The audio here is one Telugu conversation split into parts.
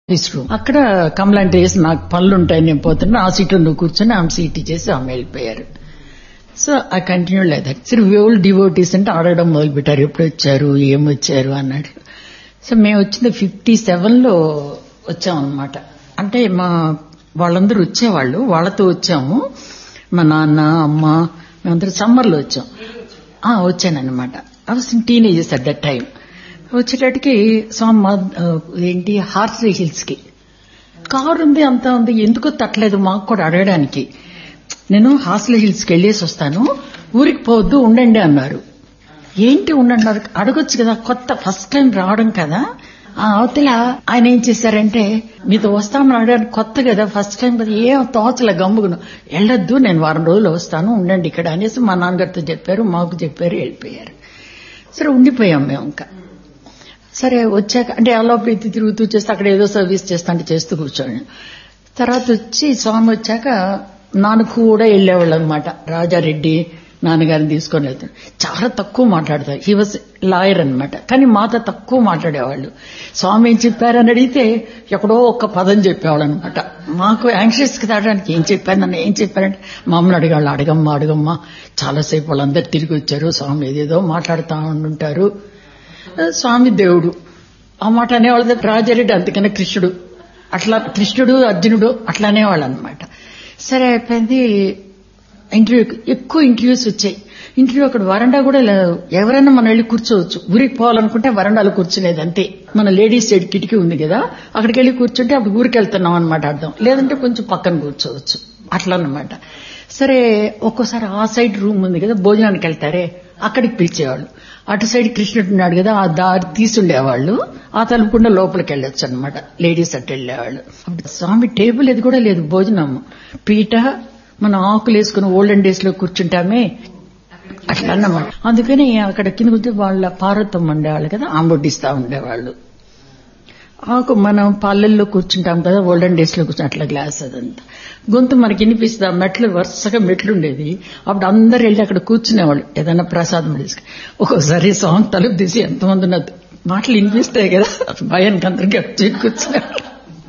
ఆఫీస్ రూమ్ అక్కడ కమలాంటి వేసి నాకు పనులు ఉంటాయి నేను పోతున్నా ఆ సీట్లో నువ్వు కూర్చొని ఆమె సీట్ ఇచ్చేసి ఆమె వెళ్ళిపోయారు సో ఐ కంటిన్యూ లేదు సరే ఓల్డ్ డివోటీస్ అంటే ఆడడం మొదలు పెట్టారు ఎప్పుడు వచ్చారు ఏం వచ్చారు అన్నట్టు సో మేము వచ్చింది ఫిఫ్టీ సెవెన్ లో వచ్చాం అనమాట అంటే మా వాళ్ళందరూ వచ్చేవాళ్ళు వాళ్ళతో వచ్చాము మా నాన్న అమ్మ మేమందరూ సమ్మర్ లో వచ్చాం ఆ, వచ్చానన్నమాట I was teenages at that time వచ్చేటట్టుకి సమ్ ఏంటి హార్స్లీ హిల్స్ కి కారు ఉంది అంత ఉంది ఎందుకో తట్టలేదు మాకు కూడా అడగడానికి నేను హాస్లీ హిల్స్ కి వెళ్ళేసి వస్తాను ఊరికి పోవద్దు ఉండండి అన్నారు ఏంటి ఉండండి అన్నారు అడగొచ్చు కదా కొత్త ఫస్ట్ టైం రావడం కదా ఆ అవతల ఆయన ఏం చేశారంటే మీతో వస్తామని అడగడానికి కొత్త కదా ఫస్ట్ టైం కదా ఏం తోచలే గమ్ముగును వెళ్ళొద్దు నేను వారం రోజులు వస్తాను ఉండండి ఇక్కడ అనేసి మా నాన్నగారితో చెప్పారు మాకు చెప్పారు వెళ్ళిపోయారు సరే ఉండిపోయాం మేము ఇంకా సరే వచ్చాక అంటే అలా ప్రీతి తిరుగుతూ చేస్తే అక్కడ ఏదో సర్వీస్ చేస్తా అంటే చేస్తూ కూర్చోండి తర్వాత వచ్చి స్వామి వచ్చాక నాన్న కూడా వెళ్ళేవాళ్ళు అనమాట రాజారెడ్డి నాన్నగారిని తీసుకొని వెళ్తాడు చాలా తక్కువ మాట్లాడతారు హీ వాజ్ లాయర్ అనమాట కానీ మాతో తక్కువ మాట్లాడేవాళ్ళు స్వామి ఏం చెప్పారని అడిగితే ఎక్కడో ఒక్క పదం చెప్పేవాళ్ళు అనమాట మాకు యాంగ్షియస్ దాటానికి ఏం చెప్పారు నన్ను ఏం చెప్పారంటే మమ్మల్ని అడిగాళ్ళు అడగమ్మా అడగమ్మా చాలాసేపు వాళ్ళందరూ తిరిగి వచ్చారు స్వామి ఏదేదో మాట్లాడుతూ ఉంటుంటారు స్వామి దేవుడు ఆ మాట అనేవాళ్ళు రాజారెడ్డి అందుకనే కృష్ణుడు అట్లా కృష్ణుడు అర్జునుడు అట్లా అనేవాళ్ళు అనమాట సరే అయిపోయింది ఇంటర్వ్యూ ఎక్కువ ఇంటర్వ్యూస్ వచ్చాయి ఇంటర్వ్యూ అక్కడ వరండా కూడా లేదు ఎవరైనా మనం వెళ్ళి కూర్చోవచ్చు ఊరికి పోవాలనుకుంటే వరండాలో కూర్చునేది అంతే మన లేడీస్ సైడ్ కిటికీ ఉంది కదా అక్కడికి వెళ్ళి కూర్చుంటే అప్పుడు ఊరికి వెళ్తున్నాం అనమాట అర్థం లేదంటే కొంచెం పక్కన కూర్చోవచ్చు అట్లా అనమాట సరే ఒక్కోసారి ఆ సైడ్ రూమ్ ఉంది కదా భోజనానికి వెళ్తారే అక్కడికి పిలిచేవాళ్ళు అటు సైడ్ కృష్ణుడు ఉన్నాడు కదా ఆ దారి తీసుండేవాళ్ళు ఆ తలుపుకుండా లోపలికి వెళ్ళొచ్చు అనమాట లేడీస్ అటు వెళ్ళేవాళ్ళు అప్పుడు స్వామి టేబుల్ ఇది కూడా లేదు భోజనం పీట మనం ఆకులు వేసుకుని ఓల్డెన్ డేస్ లో కూర్చుంటామే అట్లా అన్నమాట అందుకని అక్కడ కింద కూర్చొని వాళ్ళ పార్వతం ఉండేవాళ్ళు కదా ఆంబొడ్డిస్తా ఉండేవాళ్ళు ఆకు మనం పల్లెల్లో కూర్చుంటాం కదా ఓల్డెన్ డేస్ లో కూర్చుని అట్లా గ్లాస్ అదంతా గొంతు మనకి వినిపిస్తుంది ఆ మెట్లు వరుసగా మెట్లు ఉండేది అప్పుడు అందరు వెళ్ళి అక్కడ కూర్చునేవాళ్ళు ఏదైనా ప్రసాదం తీసుకుని ఒక్కోసారి సాంగ్ తలుపు తీసి ఎంతమంది ఉన్నది మాటలు వినిపిస్తాయి కదా భయానికి అందరికీ వచ్చి కూర్చునేవాళ్ళు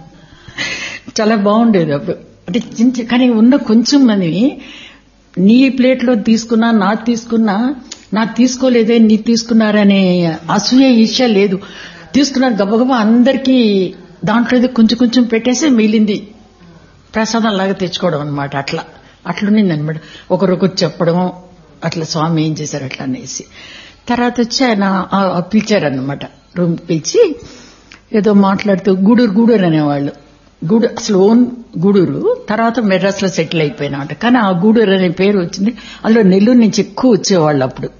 చాలా బాగుండేది అప్పుడు అంటే చిన్న కానీ ఉన్న కొంచెం మంది నీ ప్లేట్లో తీసుకున్నా నా తీసుకున్నా నాకు తీసుకోలేదే నీ తీసుకున్నారనే అసూయ ఈర్ష్య లేదు తీసుకున్నారు గబగబా అందరికీ దాంట్లో ఏదో కొంచెం కొంచెం పెట్టేసి మిగిలింది ప్రసాదం లాగా తెచ్చుకోవడం అనమాట అట్లా అట్లుండింది అనమాట ఒకరొకరు చెప్పడం అట్లా స్వామి ఏం చేశారు అట్లా అనేసి తర్వాత వచ్చి ఆయన పిలిచారనమాట రూమ్ పిలిచి ఏదో మాట్లాడుతూ గూడూరు గూడూరు అనేవాళ్ళు గూడు అసలు ఓన్ గూడూరు తర్వాత మెడ్రాస్ లో సెటిల్ అయిపోయినమాట కానీ ఆ గూడూరు అనే పేరు వచ్చింది అందులో నెల్లూరు నుంచి ఎక్కువ వచ్చేవాళ్ళు అప్పుడు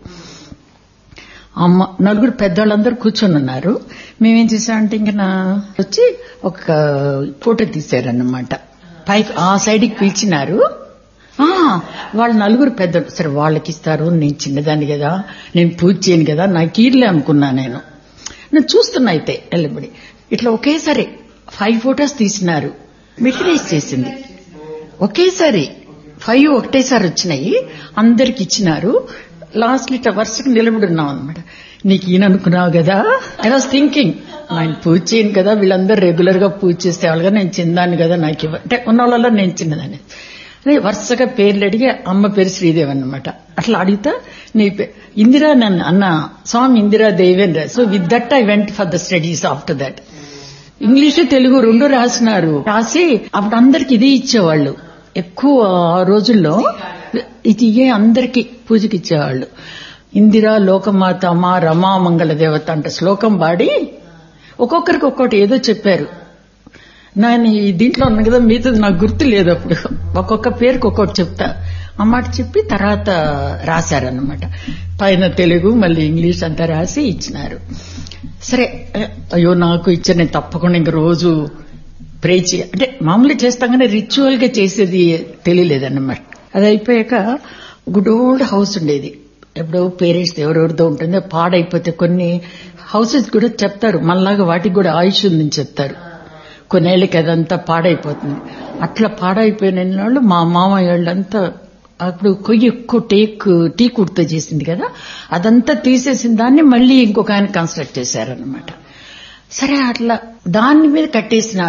అమ్మ నలుగురు పెద్దవాళ్ళందరూ కూర్చొని ఉన్నారు మేమేం చేసామంటే ఇంక నా వచ్చి ఒక ఫోటో తీశారన్నమాట పైకి ఆ సైడ్కి పిలిచినారు ఆ, వాళ్ళు నలుగురు పెద్దలు సరే వాళ్ళకి ఇస్తారు నేను చిన్నదాన్ని కదా నేను పూజ చేయను కదా నాకు ఈర్లే అనుకున్నా నేను నేను చూస్తున్నా అయితే ఎల్లబడి ఇట్లా ఒకేసారి ఫైవ్ ఫోటోస్ తీసినారు మెటీరియల్స్ చేసింది ఒకేసారి ఫైవ్ ఒకటేసారి వచ్చినాయి అందరికి ఇచ్చినారు లాస్ట్ ఇట్లా వరుసగా నిలబడి ఉన్నాం అనమాట నీకు ఈయన అనుకున్నావు కదా ఐ వాస్ థింకింగ్ ఆయన పూజ చేయను కదా వీళ్ళందరూ రెగ్యులర్ గా పూజ చేసేవాళ్ళుగా నేను చిన్నదాన్ని కదా నాకు ఇవ్వ అంటే ఉన్న వాళ్ళలో నేను చిన్నదాన్ని అదే వరుసగా పేర్లు అడిగి అమ్మ పేరు శ్రీదేవి అన్నమాట అట్లా అడిగితే నీ పే- ఇందిరా నన్ను అన్న స్వామి Indira Devendra so with that I went for the studies after that English Telugu రెండు రాసినారు రాసి అప్పుడు అందరికి ఇదే ఇచ్చేవాళ్ళు ఎక్కువ ఆ రోజుల్లో ఇది ఇయ్యే అందరికి పూజకి ఇచ్చేవాళ్ళు ఇందిరా లోకమాత మా రమా మంగళ దేవత అంటే శ్లోకం పాడి ఒక్కొక్కరికి ఒక్కొక్కటి ఏదో చెప్పారు నేను ఈ దీంట్లో ఉన్నాను కదా మిగతాది నాకు గుర్తు లేదు అప్పుడు ఒక్కొక్క పేరుకి ఒక్కొక్కటి చెప్తా ఆ మాట చెప్పి తర్వాత రాశారనమాట పైన తెలుగు మళ్ళీ ఇంగ్లీష్ అంతా రాసి ఇచ్చినారు సరే అయ్యో నాకు ఇచ్చిన నేను తప్పకుండా ఇంక రోజు ప్రే చే అంటే మామూలుగా చేస్తాం కానీ రిచువల్ గా చేసేది తెలియలేదన్నమాట అది అయిపోయాక గుడ్ ఓల్డ్ హౌస్ ఉండేది ఎప్పుడో పేరెంట్స్ ఎవరెవరితో ఉంటుందో పాడైపోతే కొన్ని హౌసెస్ కూడా చెప్తారు మనలాగా వాటికి కూడా ఆయుష్ ఉందని చెప్తారు కొన్నేళ్ళకి అదంతా పాడైపోతుంది అట్లా పాడైపోయిన వాళ్ళు మా మామయ్య వాళ్ళంతా అప్పుడు కొయ్యి ఎక్కువ టేక్ టీ కుర్తో చేసింది కదా అదంతా తీసేసిన దాన్ని మళ్ళీ ఇంకొక ఆయన కన్స్ట్రక్ట్ చేశారనమాట సరే అట్లా దాని మీద కట్టేసిన